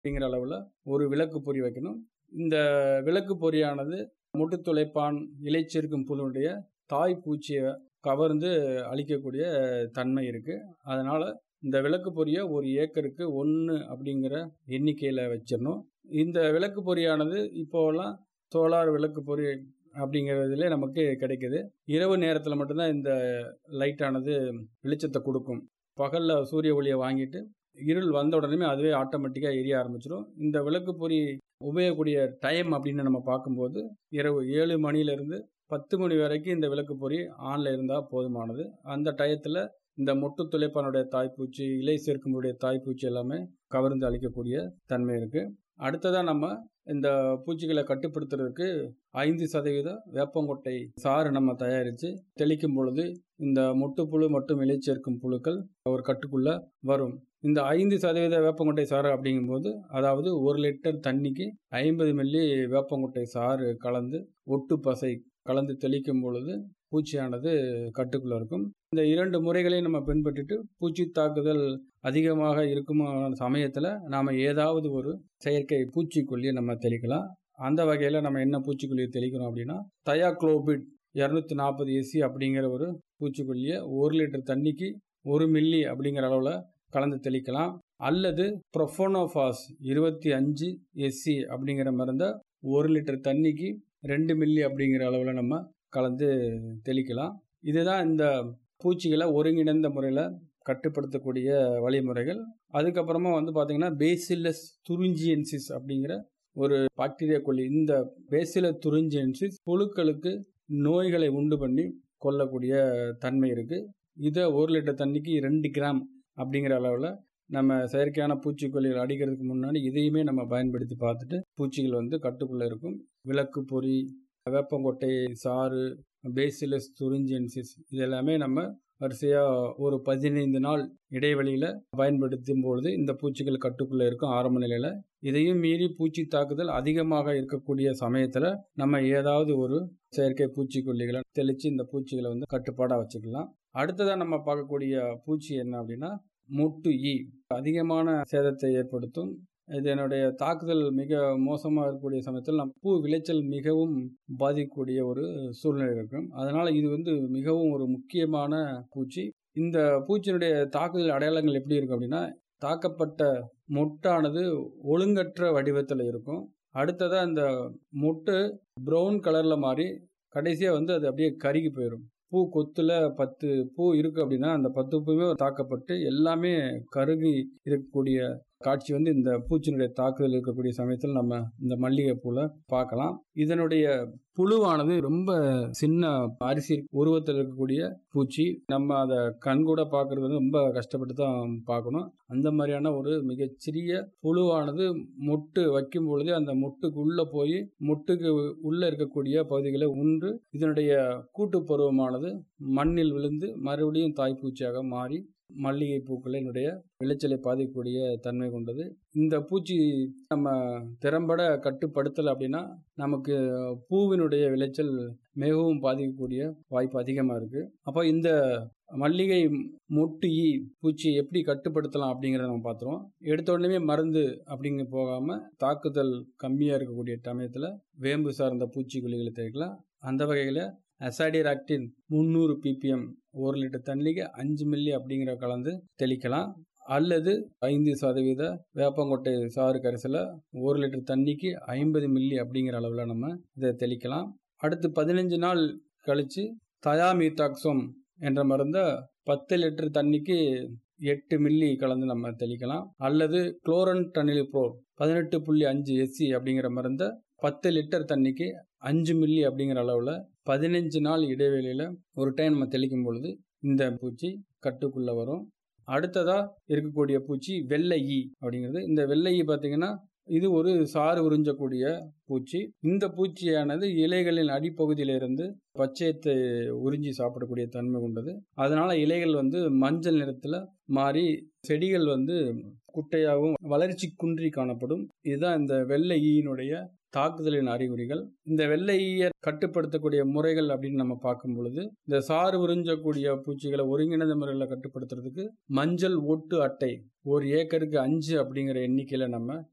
அப்படிங்கிற அளவில் ஒரு விளக்கு பொறி வைக்கணும் இந்த விளக்கு பொறியானது முட்டுத்துளைப்பான் இலைச்சேர்க்கும் புழுனுடைய தாய் பூச்சியை கவர்ந்து அழிக்கக்கூடிய தன்மை இருக்குது அதனால் இந்த விளக்கு பொறியை ஒரு ஏக்கருக்கு ஒன்று அப்படிங்கிற எண்ணிக்கையில் வச்சிடணும் இந்த விளக்கு பொறியானது இப்போலாம் சோலார் விளக்கு பொறி அப்படிங்கிறதுல நமக்கு கிடைக்குது இரவு நேரத்தில் மட்டும்தான் இந்த லைட்டானது வெளிச்சத்தை கொடுக்கும் பகலில் சூரிய ஒளியை வாங்கிட்டு இருள் வந்த உடனே அதுவே ஆட்டோமேட்டிக்காக எரிய ஆரம்பிச்சிடும் இந்த விளக்கு பொறி உபயோகக்கூடிய டைம் அப்படின்னு நம்ம பார்க்கும்போது இரவு ஏழு மணிலேருந்து பத்து மணி வரைக்கும் இந்த விளக்கு பொறி ஆனில் இருந்தால் போதுமானது அந்த டயத்தில் இந்த மொட்டு துளைப்பானுடைய தாய்ப்பூச்சி இலை சேர்க்குமுடைய தாய்ப்பூச்சி எல்லாமே கவர்ந்து அழிக்கக்கூடிய தன்மை இருக்குது அடுத்ததாக நம்ம இந்த பூச்சிகளை கட்டுப்படுத்துறதுக்கு ஐந்து சதவீத வேப்பங்கொட்டை சாறு நம்ம தயாரித்து தெளிக்கும் பொழுது இந்த மொட்டுப்புழு மற்றும் இலை சேர்க்கும் புழுக்கள் ஒரு கட்டுக்குள்ளே வரும் இந்த ஐந்து சதவீத வேப்பங்கொட்டை சாறு அப்படிங்கும்போது அதாவது ஒரு லிட்டர் தண்ணிக்கு ஐம்பது மில்லி வேப்பங்கொட்டை சாறு கலந்து ஒட்டு பசை கலந்து தெளிக்கும் பொழுது பூச்சியானது கட்டுக்குள்ளே இருக்கும் இந்த இரண்டு முறைகளையும் நம்ம பின்பற்றிட்டு பூச்சி தாக்குதல் அதிகமாக இருக்கும் சமயத்தில் நாம் ஏதாவது ஒரு செயற்கை பூச்சிக்கொல்லியை நம்ம தெளிக்கலாம் அந்த வகையில் நம்ம என்ன பூச்சிக்கொல்லியை தெளிக்கணும் அப்படின்னா தயாக்ளோபிட் இரநூத்தி நாற்பது எஸ்சி அப்படிங்கிற ஒரு பூச்சிக்கொல்லியை ஒரு லிட்டர் தண்ணிக்கு ஒரு மில்லி அப்படிங்கிற அளவில் கலந்து தெளிக்கலாம் அல்லது ப்ரொஃபோனோஃபாஸ் இருபத்தி அஞ்சு எஸ்சி அப்படிங்கிற மருந்தை ஒரு லிட்டர் தண்ணிக்கு ரெண்டு மில்லி அப்படிங்கிற அளவில் நம்ம கலந்து தெளிக்கலாம் இதுதான் இந்த பூச்சிகளை ஒருங்கிணைந்த முறையில் கட்டுப்படுத்தக்கூடிய வழிமுறைகள் அதுக்கப்புறமா வந்து பார்த்திங்கன்னா பேசிலஸ் துரிஞ்சியன்சிஸ் அப்படிங்கிற ஒரு பாக்டீரியா கொல்லி இந்த பேசில துரிஞ்சியன்சிஸ் புழுக்களுக்கு நோய்களை உண்டு பண்ணி கொல்லக்கூடிய தன்மை இருக்குது இதை ஒரு லிட்டர் தண்ணிக்கு ரெண்டு கிராம் அப்படிங்கிற அளவில் நம்ம செயற்கையான பூச்சிக்கொல்லிகள் அடிக்கிறதுக்கு முன்னாடி இதையுமே நம்ம பயன்படுத்தி பார்த்துட்டு பூச்சிகள் வந்து கட்டுக்குள்ளே இருக்கும் விளக்கு பொறி வேப்பங்கொட்டை சாறு பேசிலஸ் துரிஞ்சியன்சிஸ் இது எல்லாமே நம்ம வரிசையாக ஒரு பதினைந்து நாள் இடைவெளியில் பயன்படுத்தும் பொழுது இந்த பூச்சிகள் கட்டுக்குள்ளே இருக்கும் ஆரம்ப நிலையில் இதையும் மீறி பூச்சி தாக்குதல் அதிகமாக இருக்கக்கூடிய சமயத்தில் நம்ம ஏதாவது ஒரு செயற்கை பூச்சிக்கொல்லிகளை தெளித்து இந்த பூச்சிகளை வந்து கட்டுப்பாடாக வச்சுக்கலாம் அடுத்ததாக நம்ம பார்க்கக்கூடிய பூச்சி என்ன அப்படின்னா முட்டு ஈ அதிகமான சேதத்தை ஏற்படுத்தும் இதனுடைய தாக்குதல் மிக மோசமாக இருக்கக்கூடிய சமயத்தில் நம் பூ விளைச்சல் மிகவும் பாதிக்கக்கூடிய ஒரு சூழ்நிலை இருக்கும் அதனால் இது வந்து மிகவும் ஒரு முக்கியமான பூச்சி இந்த பூச்சியினுடைய தாக்குதல் அடையாளங்கள் எப்படி இருக்கும் அப்படின்னா தாக்கப்பட்ட மொட்டானது ஒழுங்கற்ற வடிவத்தில் இருக்கும் அடுத்ததாக இந்த மொட்டு ப்ரௌன் கலரில் மாறி கடைசியாக வந்து அது அப்படியே கருகி போயிடும் பூ கொத்தில் பத்து பூ இருக்குது அப்படின்னா அந்த பத்து பூவே தாக்கப்பட்டு எல்லாமே கருகி இருக்கக்கூடிய காட்சி வந்து இந்த பூச்சியினுடைய தாக்குதல் இருக்கக்கூடிய சமயத்தில் நம்ம இந்த மல்லிகை பூவில் பார்க்கலாம் இதனுடைய புழுவானது ரொம்ப சின்ன அரிசி உருவத்தில் இருக்கக்கூடிய பூச்சி நம்ம அதை கண் கூட பார்க்கறது வந்து ரொம்ப கஷ்டப்பட்டு தான் பார்க்கணும் அந்த மாதிரியான ஒரு மிகச்சிறிய புழுவானது மொட்டு வைக்கும் பொழுது அந்த மொட்டுக்கு உள்ளே போய் மொட்டுக்கு உள்ளே இருக்கக்கூடிய பகுதிகளை உண்டு இதனுடைய கூட்டு பருவமானது மண்ணில் விழுந்து மறுபடியும் தாய்ப்பூச்சியாக மாறி மல்லிகை பூக்களினுடைய விளைச்சலை பாதிக்கக்கூடிய தன்மை கொண்டது இந்த பூச்சி நம்ம திறம்பட கட்டுப்படுத்தலை அப்படின்னா நமக்கு பூவினுடைய விளைச்சல் மிகவும் பாதிக்கக்கூடிய வாய்ப்பு அதிகமாக இருக்குது அப்போ இந்த மல்லிகை மொட்டு ஈ பூச்சியை எப்படி கட்டுப்படுத்தலாம் அப்படிங்கிறத நம்ம பார்த்துருவோம் எடுத்த உடனே மருந்து அப்படிங்க போகாமல் தாக்குதல் கம்மியாக இருக்கக்கூடிய சமயத்தில் வேம்பு சார்ந்த பூச்சிக்கொல்லிகளை தெளிக்கலாம் அந்த வகையில் அசாடிராக்டின் முந்நூறு பிபிஎம் ஒரு லிட்டர் தண்ணிக்கு அஞ்சு மில்லி அப்படிங்கிற கலந்து தெளிக்கலாம் அல்லது ஐந்து சதவீத வேப்பங்கொட்டை சாறு கரைசல ஒரு லிட்டர் தண்ணிக்கு ஐம்பது மில்லி அப்படிங்கிற அளவில் நம்ம இதை தெளிக்கலாம் அடுத்து பதினஞ்சு நாள் கழித்து தயாமீத்தாக்சோம் என்ற மருந்தை பத்து லிட்டர் தண்ணிக்கு எட்டு மில்லி கலந்து நம்ம தெளிக்கலாம் அல்லது குளோரன் டனிலிப்ரோ பதினெட்டு புள்ளி அஞ்சு எஸ்சி அப்படிங்கிற மருந்தை பத்து லிட்டர் தண்ணிக்கு அஞ்சு மில்லி அப்படிங்கிற அளவில் பதினஞ்சு நாள் இடைவெளியில் ஒரு டைம் நம்ம தெளிக்கும் பொழுது இந்த பூச்சி கட்டுக்குள்ளே வரும் அடுத்ததாக இருக்கக்கூடிய பூச்சி வெள்ளை ஈ அப்படிங்கிறது இந்த வெள்ளை ஈ பார்த்தீங்கன்னா இது ஒரு சாறு உறிஞ்சக்கூடிய பூச்சி இந்த பூச்சியானது இலைகளின் அடிப்பகுதியிலிருந்து பச்சையத்தை உறிஞ்சி சாப்பிடக்கூடிய தன்மை கொண்டது அதனால இலைகள் வந்து மஞ்சள் நிறத்தில் மாறி செடிகள் வந்து குட்டையாகவும் வளர்ச்சி குன்றி காணப்படும் இதுதான் இந்த வெள்ளை ஈயினுடைய தாக்குதலின் அறிகுறிகள் இந்த வெள்ளை ஈயை கட்டுப்படுத்தக்கூடிய முறைகள் அப்படின்னு நம்ம பார்க்கும் பொழுது இந்த சாறு உறிஞ்சக்கூடிய பூச்சிகளை ஒருங்கிணைந்த முறையில் கட்டுப்படுத்துறதுக்கு மஞ்சள் ஒட்டு அட்டை ஒரு ஏக்கருக்கு அஞ்சு அப்படிங்கிற எண்ணிக்கையில் நம்ம